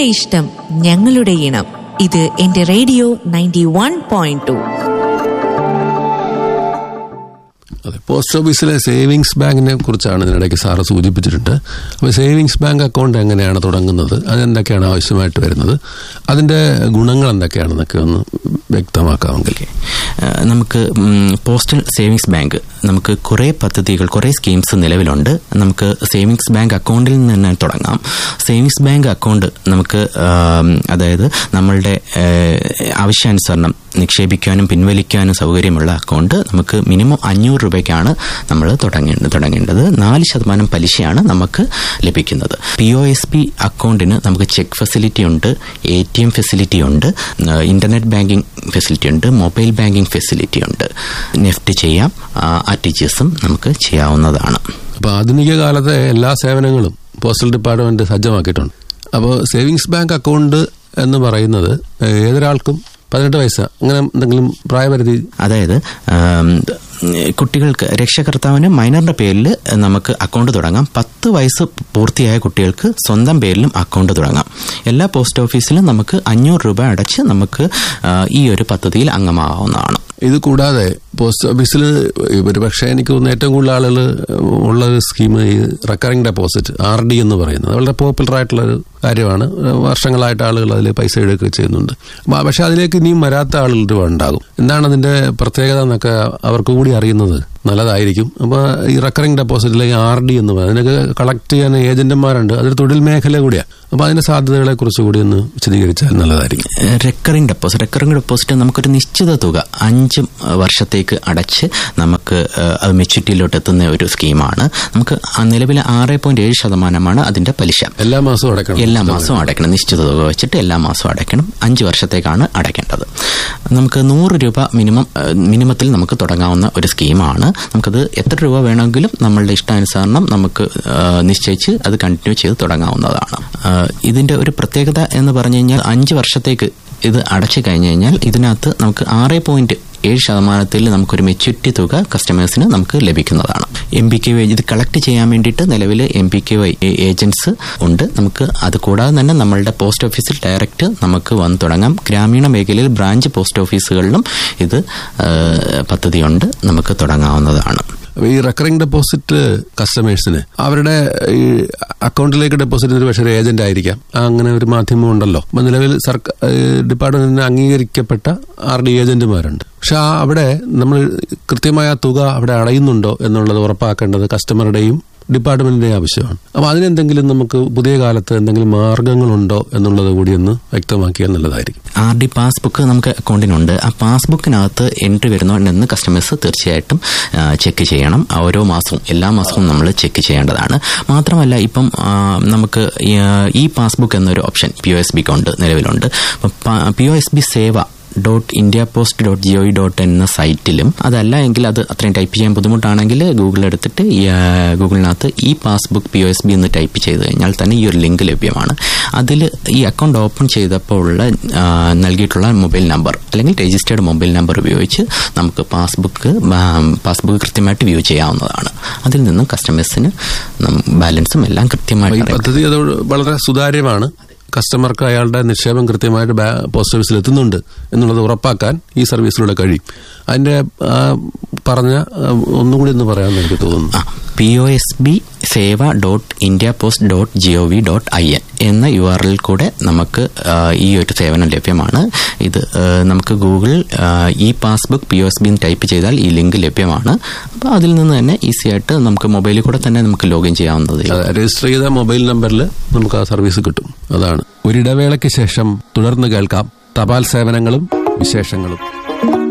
നിങ്ങളുടെ ഇഷ്ടം ഞങ്ങളുടെ ഇണം ഇത് എന്റെ radio ninety one point two അതെ പോസ്റ്റ് ഓഫീസിലെ സേവിങ്സ് ബാങ്കിനെ കുറിച്ചാണ് ഇതിനിടയ്ക്ക് സാറ് സൂചിപ്പിച്ചിട്ടുണ്ട് അപ്പോൾ സേവിങ്സ് ബാങ്ക് അക്കൗണ്ട് എങ്ങനെയാണ് തുടങ്ങുന്നത് അതെന്തൊക്കെയാണ് ആവശ്യമായിട്ട് വരുന്നത് അതിന്റെ ഗുണങ്ങൾ എന്തൊക്കെയാണെന്നൊക്കെ ഒന്ന് വ്യക്തമാക്കാമെങ്കിൽ ഏഹ് നമുക്ക് ഉം, പോസ്റ്റൽ സേവിങ്സ് ബാങ്ക് നമുക്ക് കുറേ പദ്ധതികൾ കുറേ സ്കീംസ് നിലവിലുണ്ട് നമുക്ക് സേവിങ്സ് ബാങ്ക് അക്കൗണ്ടിൽ നിന്ന് തന്നെ തുടങ്ങാം സേവിങ്സ് ബാങ്ക് അക്കൗണ്ട് നമുക്ക് ആം, അതായത് നമ്മളുടെ ഏഹ്, ആവശ്യാനുസരണം നിക്ഷേപിക്കാനും പിൻവലിക്കാനും സൗകര്യമുള്ള അക്കൗണ്ട് നമുക്ക് മിനിമം അഞ്ഞൂറ് രൂപയ്ക്കാണ് നമ്മൾ തുടങ്ങേണ്ടത് തുടങ്ങേണ്ടത് നാല് ശതമാനം പലിശയാണ് നമുക്ക് ലഭിക്കുന്നത് പി ഒ എസ് പി അക്കൗണ്ടിന് നമുക്ക് ചെക്ക് ഫെസിലിറ്റി ഉണ്ട് എ ടി എം ഫെസിലിറ്റി ഉണ്ട് ഏഹ് ഇന്റർനെറ്റ് ബാങ്കിംഗ് ഫെസിലിറ്റി ഉണ്ട് മൊബൈൽ ബാങ്കിംഗ് ഫെസിലിറ്റി ഉണ്ട് നെഫ്റ്റ് ചെയ്യാം ആർ ടി ജി എസും നമുക്ക് ചെയ്യാവുന്നതാണ് അപ്പോൾ ആധുനിക കാലത്തെ എല്ലാ സേവനങ്ങളും പോസ്റ്റൽ ഡിപ്പാർട്ട്മെന്റ് സജ്ജമാക്കിയിട്ടുണ്ട് അപ്പോൾ സേവിങ്സ് ബാങ്ക് അക്കൗണ്ട് എന്ന് പറയുന്നത് ഏതൊരാൾക്കും പതിനെട്ട് വയസ്സ് അങ്ങനെ എന്തെങ്കിലും പ്രായപരിധി അതായത് ആം, കുട്ടികൾക്ക് രക്ഷകർത്താവിന് മൈനറിന്റെ പേരിൽ നമുക്ക് അക്കൗണ്ട് തുടങ്ങാം പത്ത് വയസ്സ് പൂർത്തിയായ കുട്ടികൾക്ക് സ്വന്തം പേരിലും അക്കൗണ്ട് തുടങ്ങാം എല്ലാ പോസ്റ്റ് ഓഫീസിലും നമുക്ക് അഞ്ഞൂറ് രൂപ അടച്ച് നമുക്ക് ആ, ഈ ഒരു പദ്ധതിയിൽ അംഗമാകാവുന്നതാണ് ഇത് കൂടാതെ പോസ്റ്റ് ഓഫീസിൽ ഒരു പക്ഷേ എനിക്ക് തോന്നുന്നു ഏറ്റവും കൂടുതൽ ആളുകൾ ഉള്ള ഒരു സ്കീം ഈ റെക്കറിംഗ് ഡെപ്പോസിറ്റ് ആർ ഡി എന്ന് പറയുന്നത് വളരെ പോപ്പുലർ ആയിട്ടുള്ള ഒരു കാര്യമാണ് വർഷങ്ങളായിട്ട് ആളുകൾ അതിൽ പൈസ എടുക്കുക ചെയ്യുന്നുണ്ട് അപ്പൊ പക്ഷെ അതിലേക്ക് ഇനിയും വരാത്ത ആളുകൾ ഉണ്ടാകും എന്താണ് അതിന്റെ പ്രത്യേകത എന്നൊക്കെ അവർക്ക് കൂടി അറിയുന്നത് നല്ലതായിരിക്കും അപ്പൊ ഈ റെക്കറിംഗ് ഡെപ്പോസിറ്റിലെ ആർ ഡി എന്ന് പറയുന്നത് അതിനൊക്കെ കളക്ട് ചെയ്യാൻ ഏജന്റുമാരുണ്ട് അതൊരു തൊഴിൽ മേഖല കൂടിയാണ് അപ്പൊ അതിന്റെ സാധ്യതകളെ കുറിച്ച് കൂടി ഒന്ന് വിശദീകരിച്ചാൽ നല്ലതായിരിക്കും റെക്കറിംഗ് ഡെപ്പോസിറ്റ് റെക്കറിംഗ് ഡെപ്പോസിറ്റ് നമുക്കൊരു നിശ്ചിത തുക അഞ്ച് വർഷത്തേക്ക് അടച്ച് നമുക്ക് ആ, അത് മെച്യൂരിറ്റിയിലോട്ട് എത്തുന്ന ഒരു സ്കീമാണ് നമുക്ക് ആ നിലവിലെ ആറ് പോയിന്റ് ഏഴ് ശതമാനമാണ് അതിന്റെ പലിശ എല്ലാ മാസവും അടയ്ക്കണം എല്ലാ മാസവും അടയ്ക്കണം നിശ്ചിത തുക വെച്ചിട്ട് എല്ലാ മാസവും അടയ്ക്കണം അഞ്ച് വർഷത്തേക്കാണ് അടയ്ക്കേണ്ടത് നമുക്ക് നൂറ് രൂപ മിനിമം ഏഹ്, മിനിമത്തിൽ നമുക്ക് തുടങ്ങാവുന്ന ഒരു സ്കീമാണ് നമുക്കത് എത്ര രൂപ വേണമെങ്കിലും നമ്മളുടെ ഇഷ്ടാനുസരണം നമുക്ക് ഏഹ്, നിശ്ചയിച്ച് അത് കണ്ടിന്യൂ ചെയ്ത് തുടങ്ങാവുന്നതാണ് ഏഹ്, ഇതിന്റെ ഒരു പ്രത്യേകത എന്ന് പറഞ്ഞു കഴിഞ്ഞാൽ അഞ്ച് വർഷത്തേക്ക് ഇത് അടച്ചു കഴിഞ്ഞു കഴിഞ്ഞാൽ ഇതിനകത്ത് നമുക്ക് ആറ് പോയിന്റ് ഏഴ് ശതമാനത്തിൽ നമുക്കൊരു മെച്യൂരിറ്റി തുക കസ്റ്റമേഴ്സിന് നമുക്ക് ലഭിക്കുന്നതാണ് എം പി കെ വൈ ഇത് കളക്ട് ചെയ്യാൻ വേണ്ടിയിട്ട് നിലവിൽ M P K Y agents ഉണ്ട് നമുക്ക് അത് കൂടാതെ തന്നെ നമ്മളുടെ പോസ്റ്റ് ഓഫീസിൽ ഡയറക്റ്റ് നമുക്ക് വന്ന് തുടങ്ങാം ഗ്രാമീണ മേഖലയിൽ ബ്രാഞ്ച് പോസ്റ്റ് ഓഫീസുകളിലും ഇത് ആ, പദ്ധതിയുണ്ട് നമുക്ക് തുടങ്ങാവുന്നതാണ് അപ്പൊ ഈ റെക്കറിംഗ് ഡെപ്പോസിറ്റ് കസ്റ്റമേഴ്സിന് അവരുടെ ഈ അക്കൗണ്ടിലേക്ക് ഡെപ്പോസിറ്റ് ചെയ്യുന്ന ഒരു പക്ഷേ ഒരു ഏജന്റ് ആയിരിക്കാം അങ്ങനെ ഒരു മാധ്യമം ഉണ്ടല്ലോ അപ്പൊ നിലവിൽ സർക്കാർ ഡിപ്പാർട്ട്മെന്റിന് അംഗീകരിക്കപ്പെട്ട ആർ ഡി ഏജന്റുമാരുണ്ട് പക്ഷെ ആ അവിടെ നമ്മൾ കൃത്യമായ ആ തുക അവിടെ അടയുന്നുണ്ടോ എന്നുള്ളത് ഉറപ്പാക്കേണ്ടത് കസ്റ്റമറുടെയും ഡിപ്പാർട്ട്മെന്റിന്റെയും ആവശ്യമാണ് അപ്പൊ അതിനെന്തെങ്കിലും നമുക്ക് പുതിയ കാലത്ത് എന്തെങ്കിലും മാർഗങ്ങളുണ്ടോ എന്നുള്ളത് കൂടി ഒന്ന് വ്യക്തമാക്കിയാൽ നല്ലതായിരിക്കും ആർ ഡി പാസ്ബുക്ക് നമുക്ക് അക്കൗണ്ടിനുണ്ട് ആ പാസ്ബുക്കിനകത്ത് എൻട്രി വരുന്നുണ്ടെന്ന് കസ്റ്റമേഴ്സ് തീർച്ചയായിട്ടും ചെക്ക് ചെയ്യണം ഓരോ മാസവും എല്ലാ മാസവും നമ്മൾ ചെക്ക് ചെയ്യേണ്ടതാണ് മാത്രമല്ല ഇപ്പം ആ, നമുക്ക് ഈ, ആ, ഈ പാസ്ബുക്ക് എന്നൊരു ഓപ്ഷൻ പി ഒ എസ് ബിക്ക് ഉണ്ട് നിലവിലുണ്ട് P O S B seva dot India post dot G O dot എന്ന സൈറ്റിലും അതല്ല എങ്കിൽ അത് അത്രയും ടൈപ്പ് ചെയ്യാൻ ബുദ്ധിമുട്ടാണെങ്കിൽ ഗൂഗിൾ എടുത്തിട്ട് ഈ, ആ, ഗൂഗിളിനകത്ത് ഈ passbook P O S B എന്ന് ടൈപ്പ് ചെയ്ത് കഴിഞ്ഞാൽ തന്നെ ഈ ഒരു ലിങ്ക് ലഭ്യമാണ് അതിൽ ഈ അക്കൗണ്ട് ഓപ്പൺ ചെയ്തപ്പോൾ ഉള്ള ആ, നൽകിയിട്ടുള്ള മൊബൈൽ നമ്പർ അല്ലെങ്കിൽ രജിസ്റ്റേർഡ് മൊബൈൽ നമ്പർ ഉപയോഗിച്ച് നമുക്ക് പാസ്ബുക്ക് പാസ്ബുക്ക് കൃത്യമായിട്ട് വ്യൂ ചെയ്യാവുന്നതാണ് അതിൽ നിന്നും കസ്റ്റമേഴ്സിന് ബാലൻസും എല്ലാം അപ്പൊ കൃത്യമായിട്ട് ഈ അറിയാം. പദ്ധതി അത് വളരെ സുതാര്യമാണ് കസ്റ്റമർക്ക് അയാളുടെ നിക്ഷേപം കൃത്യമായിട്ട് ബാ- പോസ്റ്റ് ഓഫീസിൽ എത്തുന്നുണ്ട് എന്നുള്ളത് ഉറപ്പാക്കാൻ ഈ സർവീസിലൂടെ കഴിയും അതിന്റെ ആ, പറഞ്ഞ ആ, ഒന്നുകൂടി ഒന്ന് പറയാമെന്ന് എനിക്ക് തോന്നുന്നു P O S B seva dot India post dot G O V dot I N എന്ന യു ആർ എൽ കൂടെ നമുക്ക് ആ, ഈ ഒരു സേവനം ലഭ്യമാണ് ഇത് ആ, നമുക്ക് ഗൂഗിൾ ആ, ഈ passbook P O S B എന്ന് ടൈപ്പ് ചെയ്താൽ ഈ ലിങ്ക് ലഭ്യമാണ് അപ്പോൾ അതിൽ നിന്ന് തന്നെ ഈസി ആയിട്ട് നമുക്ക് മൊബൈലിൽ കൂടെ തന്നെ നമുക്ക് ലോഗിൻ ചെയ്യാവുന്നതേ ഉള്ളൂ. അത് രജിസ്റ്റർ ചെയ്ത മൊബൈൽ നമ്പറിൽ നമുക്ക് ആ സർവീസ് കിട്ടും അതാണ് ഒരിടവേളയ്ക്ക് ശേഷം തുടർന്ന് കേൾക്കാം തപാൽ സേവനങ്ങളും വിശേഷങ്ങളും